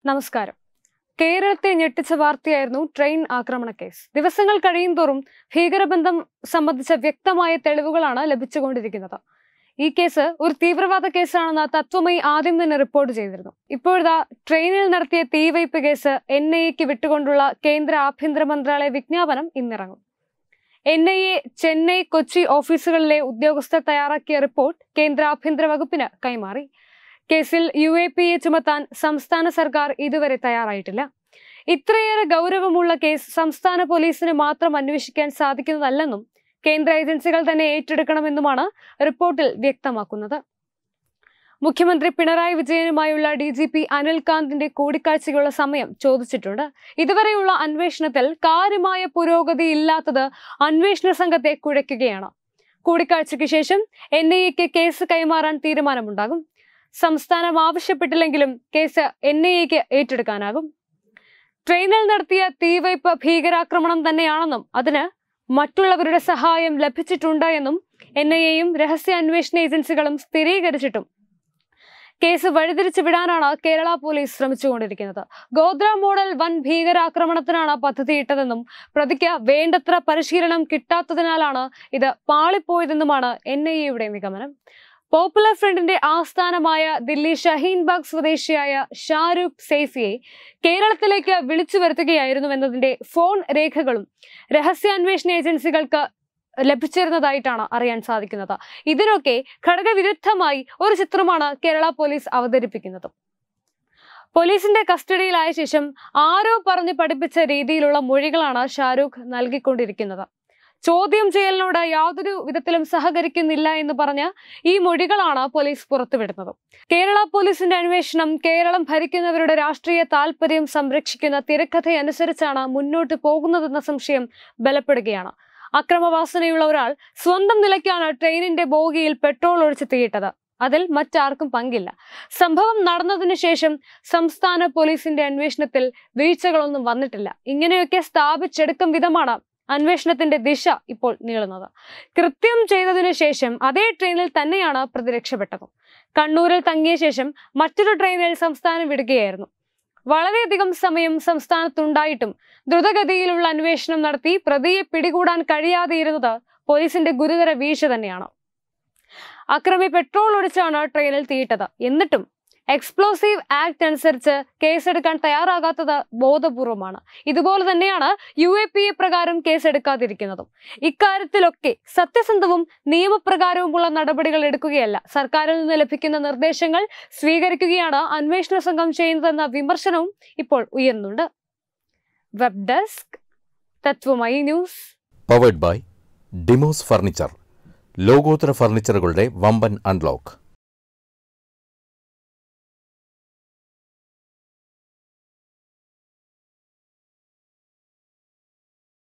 നമസ്കാരം കേരളത്തെ ഞെട്ടിച്ച വാർത്തയായിരുന്നു ട്രെയിൻ ആക്രമണ കേസ് ദിവസങ്ങൾ കഴിയുന്തോറും ഭീകരബന്ധം സംബന്ധിച്ച വ്യക്തമായ തെളിവുകളാണ് ലഭിച്ചുകൊണ്ടിരിക്കുന്നത് ഈ കേസ് ഒരു തീവ്രവാദ കേസാണെന്ന് തത്വമയി ആദ്യം തന്നെ റിപ്പോർട്ട് ചെയ്തിരുന്നു ഇപ്പോഴത്തെ ട്രെയിനിൽ നടത്തിയ തീവയ്പ് കേസ് എൻ ഐ എക്ക് വിട്ടുകൊണ്ടുള്ള കേന്ദ്ര ആഭ്യന്തര മന്ത്രാലയ വിജ്ഞാപനം ഇന്നിറങ്ങും N I A Chennai Kochi ഓഫീസുകളിലെ ഉദ്യോഗസ്ഥർ തയ്യാറാക്കിയ റിപ്പോർട്ട് കേന്ദ്ര ആഭ്യന്തര വകുപ്പിന് കൈമാറി കേസിൽ യു എ പി എ ചുമത്താൻ സംസ്ഥാന സർക്കാർ ഇതുവരെ തയ്യാറായിട്ടില്ല ഇത്രയേറെ ഗൗരവമുള്ള കേസ് സംസ്ഥാന പോലീസിന് മാത്രം അന്വേഷിക്കാൻ സാധിക്കുന്നതല്ലെന്നും കേന്ദ്ര ഏജൻസികൾ തന്നെ ഏറ്റെടുക്കണമെന്നുമാണ് റിപ്പോർട്ടിൽ വ്യക്തമാക്കുന്നത് മുഖ്യമന്ത്രി പിണറായി വിജയനുമായുള്ള ഡി ജി പി അനിൽകാന്തിന്റെ കൂടിക്കാഴ്ചയ്ക്കുള്ള സമയം ചോദിച്ചിട്ടുണ്ട് ഇതുവരെയുള്ള അന്വേഷണത്തിൽ കാര്യമായ പുരോഗതി ഇല്ലാത്തത് അന്വേഷണ സംഘത്തെ കുഴയ്ക്കുകയാണ് കൂടിക്കാഴ്ചയ്ക്ക് ശേഷം എൻ ഐ എക്ക് കേസ് കൈമാറാൻ തീരുമാനമുണ്ടാകും സംസ്ഥാനം ആവശ്യപ്പെട്ടില്ലെങ്കിലും കേസ് എൻ ഐ എക്ക് ഏറ്റെടുക്കാനാകും ട്രെയിനിൽ നടത്തിയ തീവയ്പ് ഭീകരാക്രമണം തന്നെയാണെന്നും അതിന് മറ്റുള്ളവരുടെ സഹായം ലഭിച്ചിട്ടുണ്ട് എന്നും എൻ ഐ എയും രഹസ്യാന്വേഷണ ഏജൻസികളും സ്ഥിരീകരിച്ചിട്ടും കേസ് വഴിതിരിച്ചു വിടാനാണ് കേരള പോലീസ് ശ്രമിച്ചുകൊണ്ടിരിക്കുന്നത് ഗോദ്ര മോഡൽ വൻ ഭീകരാക്രമണത്തിനാണ് പദ്ധതിയിട്ടതെന്നും പ്രതിക്ക് വേണ്ടത്ര പരിശീലനം കിട്ടാത്തതിനാലാണ് ഇത് പാളിപ്പോയതെന്നുമാണ് എൻ ഐ എയുടെ നിഗമനം പോപ്പുലർ ഫ്രണ്ടിന്റെ ആസ്ഥാനമായ ദില്ലി ഷഹീൻബാഗ് സ്വദേശിയായ ഷാരൂഖ് സെയ്ഫിയെ കേരളത്തിലേക്ക് വിളിച്ചു വരുത്തുകയായിരുന്നുവെന്നതിന്റെ ഫോൺ രേഖകളും രഹസ്യാന്വേഷണ ഏജൻസികൾക്ക് ലഭിച്ചിരുന്നതായിട്ടാണ് അറിയാൻ സാധിക്കുന്നത് ഇതിനൊക്കെ ഘടകവിരുദ്ധമായി ഒരു ചിത്രമാണ് കേരള പോലീസ് അവതരിപ്പിക്കുന്നത് പോലീസിന്റെ കസ്റ്റഡിയിലായ ശേഷം ആരോ പറഞ്ഞ് പഠിപ്പിച്ച രീതിയിലുള്ള മൊഴികളാണ് ഷാരൂഖ് നൽകിക്കൊണ്ടിരിക്കുന്നത് ചോദ്യം ചെയ്യലിനോട് യാതൊരു വിധത്തിലും സഹകരിക്കുന്നില്ല എന്ന് പറഞ്ഞ് ഈ മൊഴികളാണ് പോലീസ് പുറത്തുവിടുന്നത് കേരള പോലീസിന്റെ അന്വേഷണം കേരളം ഭരിക്കുന്നവരുടെ രാഷ്ട്രീയ താല്പര്യം സംരക്ഷിക്കുന്ന തിരക്കഥയനുസരിച്ചാണ് മുന്നോട്ട് പോകുന്നതെന്ന സംശയം ബലപ്പെടുകയാണ് അക്രമവാസനയുള്ള ഒരാൾ സ്വന്തം നിലയ്ക്കാണ് ട്രെയിനിന്റെ ബോഗിയിൽ പെട്രോൾ ഒഴിച്ച് തീയിട്ടത് അതിൽ മറ്റാർക്കും പങ്കില്ല സംഭവം നടന്നതിനു ശേഷം സംസ്ഥാന പോലീസിന്റെ അന്വേഷണത്തിൽ വീഴ്ചകളൊന്നും വന്നിട്ടില്ല ഇങ്ങനെയൊക്കെ സ്ഥാപിച്ചെടുക്കും വിധമാണ് അന്വേഷണത്തിന്റെ ദിശ ഇപ്പോൾ നീളുന്നത് കൃത്യം ചെയ്തതിനു ശേഷം അതേ ട്രെയിനിൽ തന്നെയാണ് പ്രതി രക്ഷപ്പെട്ടത് കണ്ണൂരിൽ തങ്ങിയ ശേഷം മറ്റൊരു ട്രെയിനിൽ സംസ്ഥാനം വിടുകയായിരുന്നു വളരെയധികം സമയം സംസ്ഥാനത്തുണ്ടായിട്ടും ദ്രുതഗതിയിലുള്ള അന്വേഷണം നടത്തി പ്രതിയെ പിടികൂടാൻ കഴിയാതെയിരുന്നത് പോലീസിന്റെ ഗുരുതര വീഴ്ച തന്നെയാണ് അക്രമി പെട്രോൾ ഒഴിച്ചാണ് ട്രെയിനിൽ തീയിട്ടത് എന്നിട്ടും എക്സ്പ്ലോസീവ് ആക്ട് അനുസരിച്ച് കേസെടുക്കാൻ തയ്യാറാകാത്തത് ബോധപൂർവമാണ് ഇതുപോലെ തന്നെയാണ് യു എ പി എ പ്രകാരം കേസെടുക്കാതിരിക്കുന്നതും ഇക്കാര്യത്തിലൊക്കെ സത്യസന്ധവും നിയമപ്രകാരവുമുള്ള നടപടികൾ എടുക്കുകയല്ല സർക്കാരിൽ നിന്ന് ലഭിക്കുന്ന നിർദ്ദേശങ്ങൾ സ്വീകരിക്കുകയാണ് അന്വേഷണ സംഘം ചെയ്യുന്നതെന്ന വിമർശനവും ഇപ്പോൾ ഉയർന്നുണ്ട് web desk Tathwamayi news powered by ഡിമോസ് ഫർണിച്ചർ ലോകോത്തര ഫർണിച്ചറുകളുടെ വമ്പൻ അൺലോക്ക്